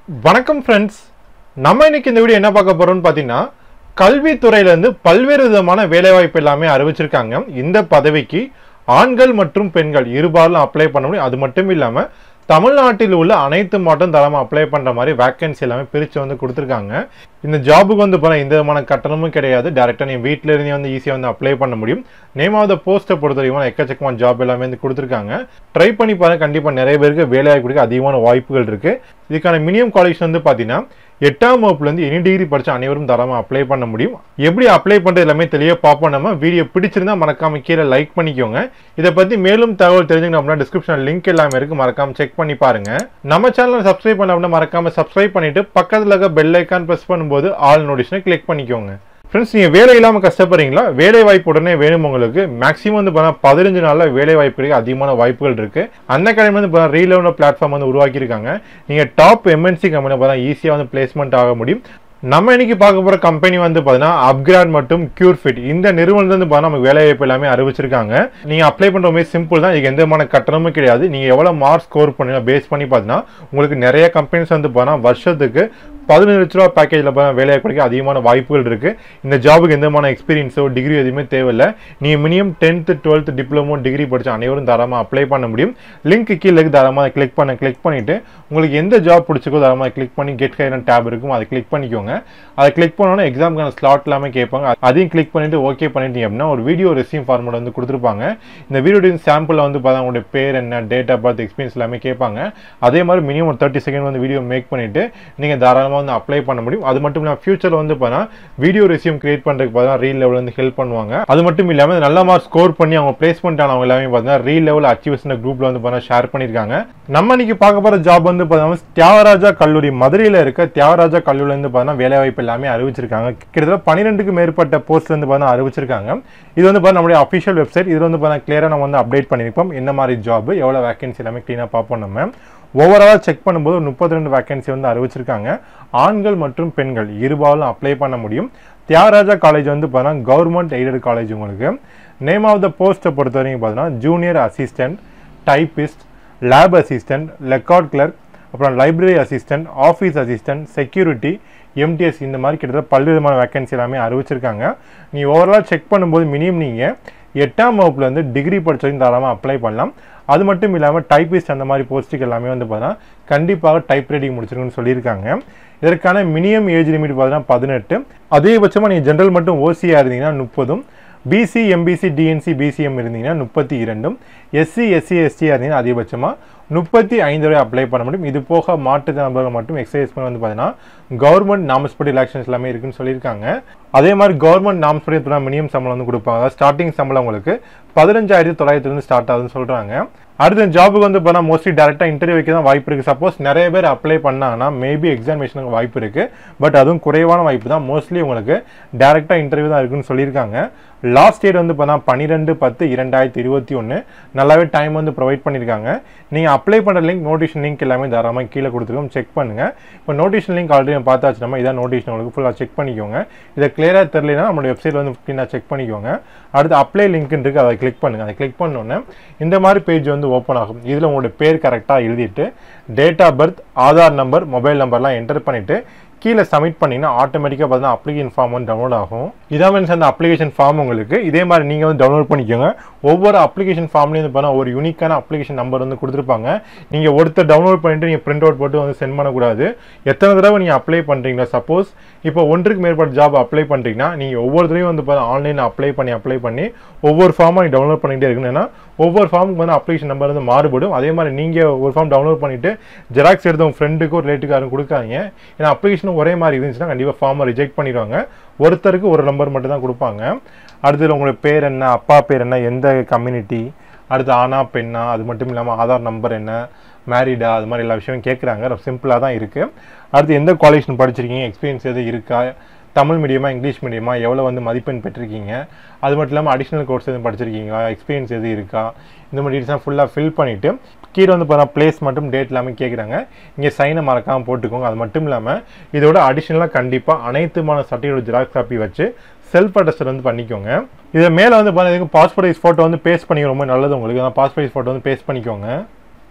வணக்கம் ஃப்ரெண்ட்ஸ் நம்ம இன்னைக்கு இந்த வீடியோ என்ன பார்க்க போறோம்னு பார்த்தீங்கன்னா கல்வித்துறையிலேருந்து பல்வேறு விதமான வேலைவாய்ப்பு எல்லாமே அறிவிச்சிருக்காங்க இந்த பதவிக்கு ஆண்கள் மற்றும் பெண்கள் இருபாலும் அப்ளை பண்ண முடியும் அது மட்டும் இல்லாமல் தமிழ்நாட்டில் உள்ள அனைத்து மாவட்டம் தரமாக அப்ளை பண்ணுற மாதிரி வேக்கன்சி எல்லாமே பிரித்து வந்து கொடுத்துருக்காங்க இந்த ஜாபுக்கு வந்து போனால் எந்த விதமான கட்டணமும் கிடையாது டேரெக்டாக நீ வீட்டில் இருந்தே வந்து ஈஸியாக வந்து அப்ளை பண்ண முடியும் நேம் ஆஃப் த போஸ்ட்டை பொறுத்த வரைக்கும் எக்கச்சக்கமான ஜாப் எல்லாமே வந்து கொடுத்துருக்காங்க ட்ரை பண்ணி பாருங்க கண்டிப்பாக நிறைய பேருக்கு வேலைவாய்ப்பு கொடுக்க அதிகமான வாய்ப்புகள் இருக்குது இதுக்கான மினிமம் குவாலிஃபிகேஷன் வந்து பார்த்தீங்கன்னா எட்டாம் வகுப்புலேருந்து எனி டிகிரி படித்த அனைவரும் தாராளமாக அப்ளை பண்ண முடியும் எப்படி அப்ளை பண்ணுறது எல்லாமே தெளிவாக பார்ப்போம் நம்ம வீடியோ பிடிச்சிருந்தா மறக்காம கீழே லைக் பண்ணிக்கோங்க இதை பற்றி மேலும் தகவல் தெரிஞ்சுக்கணும் அப்படின்னா டிஸ்கிரிப்ஷன் லிங்க் எல்லாமே இருக்கு மறக்காம செக் பண்ணி பாருங்க நம்ம சேனலை சப்ஸ்கிரைப் பண்ண அப்படின்னா மறக்காம சப்ஸ்கிரைப் பண்ணிட்டு பக்கத்தில் இருக்க பெல் ஐக்கான் ப்ரெஸ் பண்ணும்போது ஆல் நோட்டிஷனை கிளிக் பண்ணிக்கோங்க ஃப்ரெண்ட்ஸ் நீங்கள் வேலை இல்லாமல் கஷ்டப்படுறீங்களா வேலை வாய்ப்பு உடனே வேணும் உங்களுக்கு மேக்ஸிமம் வந்து பார்த்தா பதினஞ்சு நாளில் வேலை வாய்ப்பு கிடைக்க அதிகமான வாய்ப்புகள் இருக்கு அந்த கடமை வந்து பார்த்தா ரீலெவன பிளாட்ஃபார்ம் வந்து உருவாக்கியிருக்காங்க நீங்கள் டாப் எம்என்சி கம்பெனி பார்த்தா ஈஸியாக வந்து பிளேஸ்மெண்ட் ஆக முடியும் நம்ம இன்னைக்கு பார்க்க போகிற கம்பெனி வந்து பார்த்தீங்கன்னா அப்கிராட் மற்றும் கியூர் ஃபிட் இந்த நிறுவனத்துல இருந்து பார்த்தா நமக்கு வேலை வாய்ப்பு எல்லாமே அறிவிச்சிருக்காங்க நீங்கள் அப்ளை பண்ணுற மாதிரி சிம்பிள் தான் இதுக்கு எந்த விதமான கட்டணமும் கிடையாது நீங்கள் எவ்வளோ மார்க் ஸ்கோர் பண்ணி பேஸ் பண்ணி பார்த்தீங்கன்னா உங்களுக்கு நிறைய கம்பெனிஸ் வந்து பார்த்தா வருஷத்துக்கு பதினஞ்சு லட்ச ரூபா பேக்கேஜில் வேலை கிடைக்க அதிகமான வாய்ப்புகள் இருக்குது இந்த ஜாபுக்கு எந்த விதமான எக்ஸ்பீரியன்ஸோ டிகிரி எதுவுமே தேவையில்லை நீங்கள் minimum tenth twelfth diploma degree படித்த அனைவரும் தாராளமாக அப்ளை பண்ண முடியும் லிங்க் கீழே இருக்கு தாராளமாக கிளிக் பண்ண கிளிக் பண்ணிவிட்டு உங்களுக்கு எந்த ஜாப் பிடிச்சிக்கோ தாராளமாக கிளிக் பண்ணி கெட் ஹைரன் டேப் இருக்கும் அதை கிளிக் பண்ணிக்கோங்க அதை கிளிக் பண்ணோன்னா எக்ஸாமுக்கான ஸ்லாட் எல்லாமே கேட்பாங்க அதையும் கிளிக் பண்ணிட்டு ஓகே பண்ணிட்டீங்க அப்படின்னா ஒரு வீடியோ ரெசியூம் ஃபார்மேட் வந்து கொடுத்துருப்பாங்க இந்த வீடியோ சாம்பிளில் வந்து பார்த்தா உங்களுடைய பேர் என்ன டேட் ஆஃப் பர்த் எக்ஸ்பீரியன்ஸ் எல்லாமே கேட்பாங்க அதே மாதிரி மினிமம் ஒரு தேர்ட்டி செகண்ட் வந்து வீடியோ மேக் பண்ணிவிட்டு நீங்கள் தாராளமாக வந்து அப்ளை பண்ண முடியும் அது மட்டும் இல்லாமல் ஃபியூச்சரில் வந்து பார்த்தா வீடியோ ரெசியூம் கிரியேட் பண்ணுறதுக்கு பார்த்தா ரீல் லெவலில் வந்து ஹெல்ப் பண்ணுவாங்க அது மட்டும் இல்லாமல் நல்ல மார்க் ஸ்கோர் பண்ணி அவங்க பிளேஸ்மெண்ட் ஆனவங்க எல்லாமே பார்த்தீங்கன்னா ரீல் லெவல் அச்சீவர்ஸ் குரூப்பில் வந்து பார்த்தா ஷேர் பண்ணியிருக்காங்க நம்ம இன்னைக்கு பார்க்க போகிற ஜாப் வந்து பார்த்தீங்கன்னா தியாகராஜா கல்லூரி மதுரையில் இருக்க தியாகராஜா கல்லூரியிலேருந்து பார்த்தீங்கன்னா வேலை வாய்ப்பு எல்லாமே அறிவிச்சிருக்காங்க கிட்டத்தட்ட பன்னிரெண்டுக்கு மேற்பட்ட போஸ்ட்ல இருந்து பார்த்தா அறிவிச்சிருக்காங்க இது வந்து பார்த்தா நம்மளுடைய அஃபிஷியல் வெப்சைட் இது வந்து பார்த்தா கிளியராக நம்ம வந்து அப்டேட் பண்ணியிருப்போம் என்ன மாதிரி ஜாப் எவ்வளோ வேகன்சி எல்லாமே க்ளீனாக பார்ப்போம் நம்ம ஓவராலாக செக் பண்ணும்போது முப்பத்தி ரெண்டு வேகன்சி வந்து அறிவிச்சிருக்காங்க ஆண்கள் மற்றும் பெண்கள் இருபாலும் அப்ளை பண்ண முடியும் தியாகராஜா காலேஜ் வந்து பார்த்தீங்கன்னா கவர்மெண்ட் எய்டட் காலேஜ் உங்களுக்கு நேம் ஆஃப் த போஸ்ட்டை பொறுத்த வரைக்கும் பார்த்தீங்கன்னா junior assistant typist lab assistant record clerk அப்புறம் library assistant office assistant security MTS இந்த மாதிரி கிட்டத்தட்ட பல்வேறு விதமான வேகன்சி எல்லாமே அறிவிச்சிருக்காங்க நீ ஓவராலாக செக் பண்ணும்போது மினிமம் நீங்கள் எட்டாம் வகுப்புலேருந்து டிகிரி படிச்சதையும் தாராளமாக அப்ளை பண்ணலாம் அது மட்டும் இல்லாமல் டைப்பிஸ்ட் அந்த மாதிரி போஸ்ட்டுக்கு எல்லாமே வந்து பார்த்தீங்கன்னா கண்டிப்பாக டைப் ரைட்டிங் முடிச்சிருக்குன்னு சொல்லியிருக்காங்க இதற்கான மினிமம் ஏஜ் லிமிட் பார்த்தீங்கன்னா பதினெட்டு அதிகபட்சமாக நீங்கள் ஜென்ரல் மட்டும் ஓசியாக இருந்தீங்கன்னா முப்பதும் பிசி எம்பிசி டிஎன்சி பிசிஎம் இருந்தீங்கன்னா முப்பத்தி இரண்டும் எஸ்சி எஸ்சி எஸ்டியாக இருந்தீங்கன்னா அதிகபட்சமாக முப்பத்தி ஐந்து வரை அப்ளை பண்ண முடியும் இது போக மாற்றுத் நபர்கள் மட்டும் எக்ஸசைஸ் பண்ண வந்து பார்த்தீங்கன்னா கவர்மெண்ட் நாம்ஸ் படி எலெக்ஷன்ஸ் எல்லாமே இருக்குன்னு சொல்லியிருக்காங்க அதே மாதிரி கவர்மெண்ட் நாம்ஸ் படி மினிமம் சம்பளம் வந்து கொடுப்பாங்க அதாவது ஸ்டார்டிங் சம்பளம் உங்களுக்கு பதினஞ்சாயிரத்தி தொள்ளாயிரத்துலேருந்து ஸ்டார்ட் ஆகுதுன்னு சொல்கிறாங்க அடுத்த ஜாபுக்கு வந்து பார்த்தா மோஸ்ட்லி டேரெக்டாக இன்டர்வியூ வைக்க தான் வாய்ப்பு இருக்குது சப்போஸ் நிறைய பேர் அப்ளை பண்ணாங்கன்னா மேபி எக்ஸாமினேஷனுக்கு வாய்ப்பு இருக்குது பட் அதுவும் குறைவான வாய்ப்பு தான் மோஸ்ட்லி உங்களுக்கு டேரெக்டாக இன்டர்வியூ தான் இருக்குன்னு சொல்லியிருக்காங்க லாஸ்ட் டேட் வந்து பார்த்தா பன்னிரெண்டு பத்து இரண்டாயிரத்தி இருபத்தி ஒன்று நல்லாவே டைம் வந்து ப்ரொவைட் பண்ணியிருக்காங்க நீங்கள் அப்ளை பண்ணுற லிங்க் நோட்டிஷன் லிங்க் எல்லாமே தாராளமாக கீழே கொடுத்துருக்கோம் செக் பண்ணுங்கள் இப்போ நோட்டிஷன் லிங்க் ஆல்ரெடி பார்த்தாச்சு நம்ம இதான் நோட்டிஷன் உங்களுக்கு ஃபுல்லாக செக் பண்ணிக்கோங்க இதை கிளியராக தெரியலனா நம்மளுடைய வெப்சைட் வந்து க்ளீனாக செக் பண்ணிக்கோங்க அடுத்து அப்ளை லிங்க் இருக்கு அதை கிளிக் பண்ணுங்கள் அதை கிளிக் பண்ணோன்னே இந்த மாதிரி பேஜ் வந்து ஓப்பன் ஆகும் இதில் உங்களுடைய பேர் கரெக்டாக எழுதிட்டு date of birth Aadhaar number mobile நம்பர்லாம் என்டர் பண்ணிவிட்டு கீழே சப்மிட் பண்ணிங்கன்னா ஆட்டோமேட்டிக்காக பார்த்தீங்கன்னா அப்ளிகேஷன் ஃபார்ம் வந்து டவுன்லோட் ஆகும் இதான் மீன்ஸ் அந்த அப்ளிகேஷன் ஃபார்ம் உங்களுக்கு இதே மாதிரி நீங்கள் வந்து டவுன்லோட் பண்ணிக்கோங்க ஒவ்வொரு அப்ளிகேஷன் ஃபார்ம்லேயும் வந்து பார்த்தா ஒரு யூனிக்கான அப்ளிகேஷன் நம்பர் வந்து கொடுத்துருப்பாங்க நீங்கள் ஒருத்தர் டவுன்லோட் பண்ணிட்டு நீங்கள் பிரிண்ட் அவுட் போட்டு வந்து சென்ட் பண்ணக்கூடாது எத்தனை தடவை நீங்கள் அப்ளை பண்ணுறீங்களா சப்போஸ் இப்போ ஒன்றுக்கு மேற்பட்ட ஜாப் அப்ளை பண்ணுறீங்கன்னா நீங்கள் ஒவ்வொரு தடவையும் வந்து பார்த்தா ஆன்லைனில் அப்ளை பண்ணி அப்ளை பண்ணி ஒவ்வொரு ஃபார்மாக நீங்கள் டவுன்லோட் பண்ணிகிட்டே இருக்கணும் ஏன்னா ஒவ்வொரு ஃபார்முக்கு வந்து அப்ளிகேஷன் நம்பர் வந்து மாறுபடும் அதே மாதிரி நீங்கள் ஒரு ஃபார்ம் டவுன்லோட் பண்ணிவிட்டு ஜெராக்ஸ் எடுத்து உங்கள் ஃப்ரெண்டுக்கோ ரிலேட்டிவ்காரும் கொடுக்காதீங்க ஏன்னா அப்ளிகேஷன் ஒரே மாதிரி இருந்துச்சுன்னா கண்டிப்பாக ஃபார்மை ரிஜெக்ட் பண்ணிடுவாங்க ஒருத்தருக்கு ஒரு நம்பர் மட்டும் தான் கொடுப்பாங்க அடுத்தது உங்களுடைய பேர் என்ன அப்பா பேர் என்ன எந்த கம்யூனிட்டி அடுத்து ஆனா பெண்ணா அது மட்டும் இல்லாமல் ஆதார் நம்பர் என்ன மேரிடா அது மாதிரி எல்லா விஷயமும் கேட்குறாங்க ரொம்ப சிம்பிளாக தான் இருக்குது அடுத்து எந்த குவாலிஃபிகேஷன் படிச்சிருக்கீங்க எக்ஸ்பீரியன்ஸ் எது இருக்கா தமிழ் மீடியமா இங்கிலீஷ் மீடியமா எவ்வளோ வந்து மதிப்பெண் பெற்றிருக்கீங்க அது மட்டும் இல்லாமல் அடிஷ்னல் கோர்ஸ் எதுவும் படிச்சிருக்கீங்களா எக்ஸ்பீரியன்ஸ் எது இருக்கா இந்த மாதிரி டீட்டெயில்ஸ்லாம் ஃபுல்லாக ஃபில் பண்ணிவிட்டு கீழே வந்து பார்த்தா பிளேஸ் மட்டும் டேட் எல்லாமே கேட்குறாங்க இங்கே சைனை மறக்காமல் போட்டுக்கோங்க அது மட்டும் இல்லாமல் இதோட அடிஷ்னலாக கண்டிப்பாக அனைத்துமான சர்டிஃபிகேட் ஜெராக்ஸ் காப்பி வச்சு செல்ஃப் அட்டஸ்டர் வந்து பண்ணிக்கோங்க இதை மேலே வந்து பார்த்தீங்கன்னா பாஸ்போர்ட் சைஸ் ஃபோட்டோ வந்து பேஸ்ட் பண்ணிக்க ரொம்ப நல்லது உங்களுக்கு பாஸ்போர்ட் சைஸ் ஃபோட்டோ வந்து பேஸ்ட் பண்ணிக்கோங்க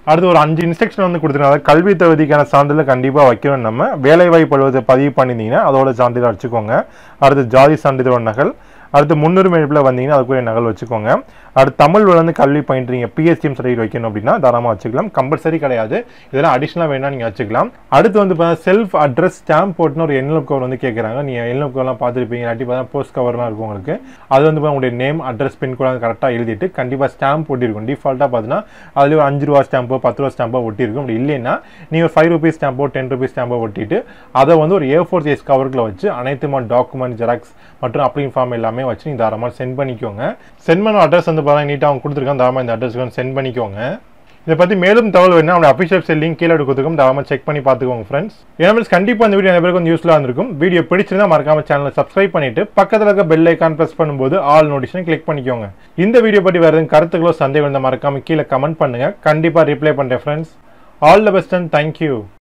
அடுத்து ஒரு அஞ்சு இன்ஸ்ட்ரக்ஷன் வந்து கொடுத்துருக்காங்க கல்வி தகுதிக்கான சான்றிதழ் கண்டிப்பாக வைக்கணும் நம்ம வேலைவாய்ப்பு அலுவலகத்தை பதிவு பண்ணியிருந்தீங்கன்னா அதோட சான்றிதழ் வச்சுக்கோங்க அடுத்து ஜாதி சான்றிதழோட நகல் அடுத்து முன்னுரிமை எடுப்பில் வந்தீங்கன்னா அதுக்குரிய நகல் வச்சுக்கோங்க அடுத்து தமிழ் வளர்ந்து கல்வி பயின்றீங்க பிஎஸ்டிஎம் சர்டிஃபிகேட் வைக்கணும் அப்படின்னா தாராளமாக வச்சுக்கலாம் கம்பல்சரி கிடையாது இதெல்லாம் அடிஷனலாக வேணா நீங்கள் வச்சுக்கலாம் அடுத்து வந்து பார்த்தா செல்ஃப் அட்ரஸ் ஸ்டாம்ப் போட்டுன்னு ஒரு என்வலப் கவர் வந்து கேட்குறாங்க நீங்கள் என்வலப் கவர்லாம் பார்த்துருப்பீங்க இல்லாட்டி பார்த்தா போஸ்ட் கவர்லாம் இருக்கும் உங்களுக்கு அது வந்து பார்த்தா உங்களுடைய நேம் அட்ரஸ் பின் கூட கரெக்டாக எழுதிட்டு கண்டிப்பாக ஸ்டாம்ப் ஒட்டியிருக்கும் டிஃபால்ட்டாக பார்த்தீங்கன்னா அதுலேயே ஒரு அஞ்சு ரூபா ஸ்டாம்போ பத்து ரூபா ஸ்டாம்போ ஒட்டியிருக்கும் அப்படி இல்லைன்னா நீங்கள் ஃபைவ் ருபீஸ் ஸ்டாம்போ டென் ருபீஸ் ஸ்டாம்போ ஒட்டிட்டு அதை வந்து ஒரு ஏ ஃபோர் சைஸ் கவருக்குள்ள வச்சு அனைத்து டாக்குமெண்ட் ஜெராக்ஸ் மற்றும் அப்ளிங் ஃபார்ம் எல்லாமே வச்சு நீங்கள் தாராளமாக சென்ட் பண்ணிக்கோங்க சென்ட் பண்ண அட்ரஸ் வந்து பார்த்தா நீட்டாக அவங்க கொடுத்துருக்காங்க தாராளமாக இந்த அட்ரஸ்க்கு வந்து சென்ட் பண்ணிக்கோங்க இதை பற்றி மேலும் தகவல் வேணும் நம்மளோட அஃபிஷியல் செல்லிங் கீழே கொடுத்துருக்கோம் தாராளமாக செக் பண்ணி பார்த்துக்கோங்க ஃப்ரெண்ட்ஸ் ஏன்னா ஃப்ரெண்ட்ஸ் கண்டிப்பாக இந்த வீடியோ நிறைய பேருக்கு வந்து யூஸ்ஃபுல்லாக இருந்திருக்கும் வீடியோ பிடிச்சிருந்தா மறக்காம சேனலை சப்ஸ்கிரைப் பண்ணிட்டு பக்கத்தில் இருக்க பெல் ஐக்கான் ப்ரெஸ் பண்ணும்போது ஆல் நோட்டிஃபிகேஷன் கிளிக் பண்ணிக்கோங்க இந்த வீடியோ பற்றி வேறு எதுவும் கருத்துக்களோ சந்தேகம் இருந்தால் மறக்காம கீழே கமெண்ட் பண்ணுங்க கண்டிப்பாக ரிப்ளை பண்ணுறேன் friends all the best and thank you